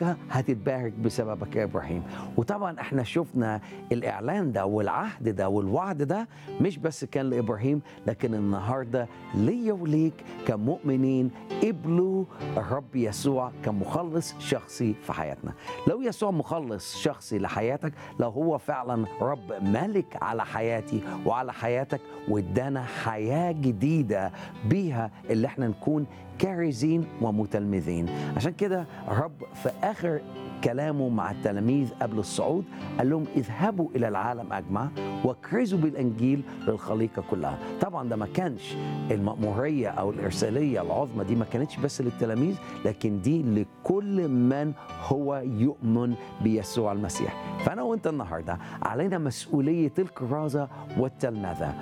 المملكة هتتبارك بسببك يا إبراهيم وطبعا احنا شفنا الإعلان ده والعهد ده والوعد ده مش بس كان لإبراهيم لكن النهاردة ليا وليك كمؤمنين قبلوا الرب يسوع كمخلص شخصي في حياتنا لو يسوع مخلص شخصي لحياتك لو هو فعلا رب ملك على حياتي وعلى حياتك وادانا حياة جديدة بيها اللي احنا نكون كارزين ومتلمذين عشان كده الرب في آخر كلامه مع التلاميذ قبل الصعود قال لهم اذهبوا الى العالم اجمع واكرزوا بالانجيل للخليقه كلها طبعا ده ما كانش المأموريه او الارساليه العظمى دي ما كانتش بس للتلاميذ لكن دي لكل من هو يؤمن بيسوع المسيح فانا وانت النهارده علينا مسؤوليه الكرازه والتلمذه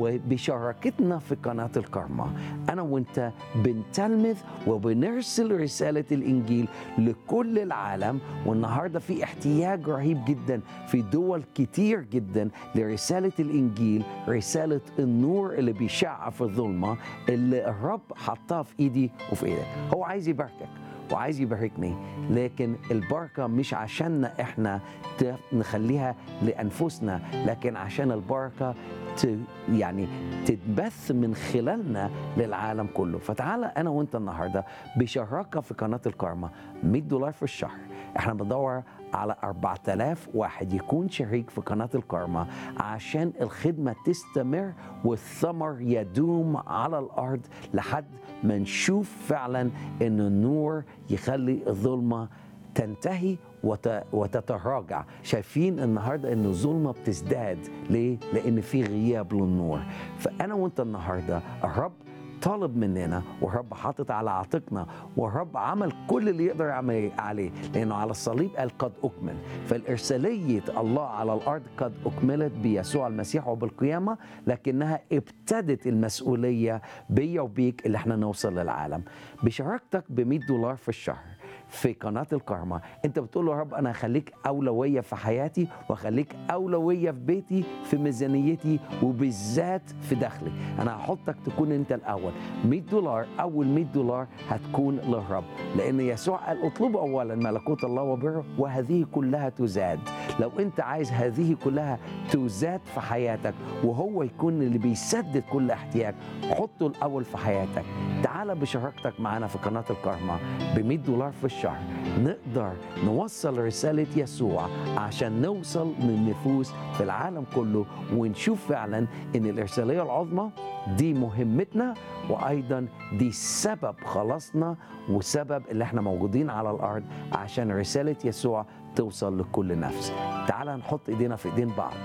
وبشراكتنا في قناه الكرمه انا وانت بنتلمذ وبنرسل رساله الانجيل لكل العالم والنهارده في احتياج رهيب جدا في دول كتير جدا لرساله الانجيل رساله النور اللي بيشع في الظلمه اللي الرب حطها في ايدي وفي ايدك هو عايز يباركك وعايز يباركني لكن البركه مش عشاننا احنا ت- نخليها لانفسنا لكن عشان البركه ت يعني تتبث من خلالنا للعالم كله فتعالى انا وانت النهارده بشراكه في قناه الكارما 100 دولار في الشهر احنا بندور على 4000 واحد يكون شريك في قناة الكارما عشان الخدمة تستمر والثمر يدوم على الأرض لحد ما نشوف فعلا أن النور يخلي الظلمة تنتهي وت- وتتراجع شايفين النهارده ان الظلمه بتزداد ليه لان في غياب للنور فانا وانت النهارده الرب طالب مننا والرب حاطط على عاتقنا والرب عمل كل اللي يقدر يعمل عليه لانه على الصليب قال قد اكمل فالارساليه الله على الارض قد اكملت بيسوع المسيح وبالقيامه لكنها ابتدت المسؤوليه بيا وبيك اللي احنا نوصل للعالم بشراكتك ب 100 دولار في الشهر في قناة الكرمة انت بتقول له يا رب انا هخليك اولوية في حياتي واخليك اولوية في بيتي في ميزانيتي وبالذات في دخلي انا هحطك تكون انت الاول 100 دولار اول 100 دولار هتكون للرب لان يسوع قال اطلبوا اولا ملكوت الله وبره وهذه كلها تزاد لو انت عايز هذه كلها تزاد في حياتك وهو يكون اللي بيسدد كل احتياج حطه الاول في حياتك تعال بشراكتك معانا في قناة الكرمة ب 100 دولار في الشهر نقدر نوصل رسالة يسوع عشان نوصل للنفوس في العالم كله ونشوف فعلا ان الإرسالية العظمى دي مهمتنا وأيضا دي سبب خلاصنا وسبب اللي احنا موجودين على الأرض عشان رسالة يسوع توصل لكل نفس تعال نحط ايدينا في ايدين بعض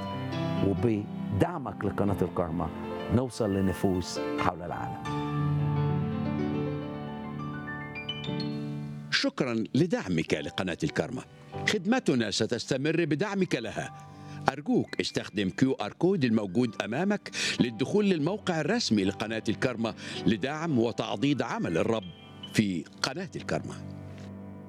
وبدعمك لقناة الكرمة نوصل لنفوس حول العالم شكرا لدعمك لقناة الكرمة خدمتنا ستستمر بدعمك لها أرجوك استخدم كيو آر كود الموجود أمامك للدخول للموقع الرسمي لقناة الكرمة لدعم وتعضيد عمل الرب في قناة الكرمة